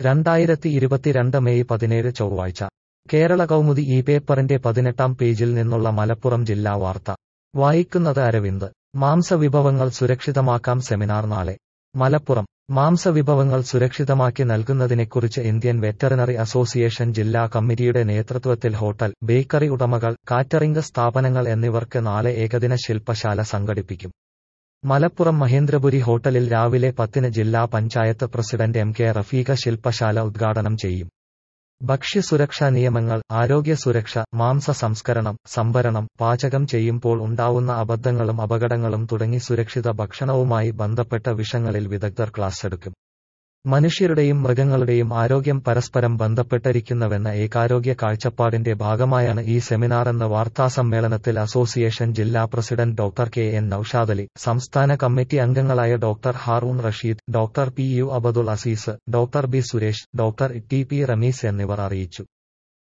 രണ്ടായിരത്തി ഇരുപത്തിരണ്ട് മെയ് പതിനേഴ് ചൊവ്വാഴ്ച കേരള കൗമുദി ഈ പേപ്പറിന്റെ പതിനെട്ടാം പേജിൽ നിന്നുള്ള മലപ്പുറം ജില്ലാ വാർത്ത വായിക്കുന്നത് അരവിന്ദ് മാംസവിഭവങ്ങൾ സുരക്ഷിതമാക്കാം സെമിനാർ നാളെ മലപ്പുറം മാംസവിഭവങ്ങൾ സുരക്ഷിതമാക്കി നൽകുന്നതിനെക്കുറിച്ച് ഇന്ത്യൻ വെറ്ററിനറി അസോസിയേഷൻ ജില്ലാ കമ്മിറ്റിയുടെ നേതൃത്വത്തിൽ ഹോട്ടൽ ബേക്കറി ഉടമകൾ കാറ്ററിംഗ് സ്ഥാപനങ്ങൾ എന്നിവർക്ക് നാളെ ഏകദിന ശില്പശാല സംഘടിപ്പിക്കും മലപ്പുറം മഹേന്ദ്രപുരി ഹോട്ടലിൽ രാവിലെ പത്തിന് ജില്ലാ panchayat president M K Rafeeqa ശില്പശാല ഉദ്ഘാടനം ചെയ്യും ഭക്ഷ്യസുരക്ഷാ നിയമങ്ങൾ ആരോഗ്യ സുരക്ഷ മാംസ സംസ്കരണം സംഭരണം പാചകം ചെയ്യുമ്പോൾ ഉണ്ടാവുന്ന അബദ്ധങ്ങളും അപകടങ്ങളും തുടങ്ങി സുരക്ഷിത ഭക്ഷണവുമായി ബന്ധപ്പെട്ട വിഷയങ്ങളിൽ വിദഗ്ധർ ക്ലാസ് എടുക്കും മനുഷ്യരുടെയും മൃഗങ്ങളുടെയും ആരോഗ്യം പരസ്പരം ബന്ധപ്പെട്ടിരിക്കുന്നുവെന്ന ഏകാരോഗ്യ കാഴ്ചപ്പാടിന്റെ ഭാഗമായാണ് ഈ സെമിനാറെന്ന് വാർത്താസമ്മേളനത്തിൽ അസോസിയേഷൻ ജില്ലാ president doctor K N Naushadali സംസ്ഥാന കമ്മിറ്റി അംഗങ്ങളായ doctor Haroon Rasheed doctor P U Abdul Azeez doctor B Suresh doctor T P Rameez എന്നിവർ അറിയിച്ചു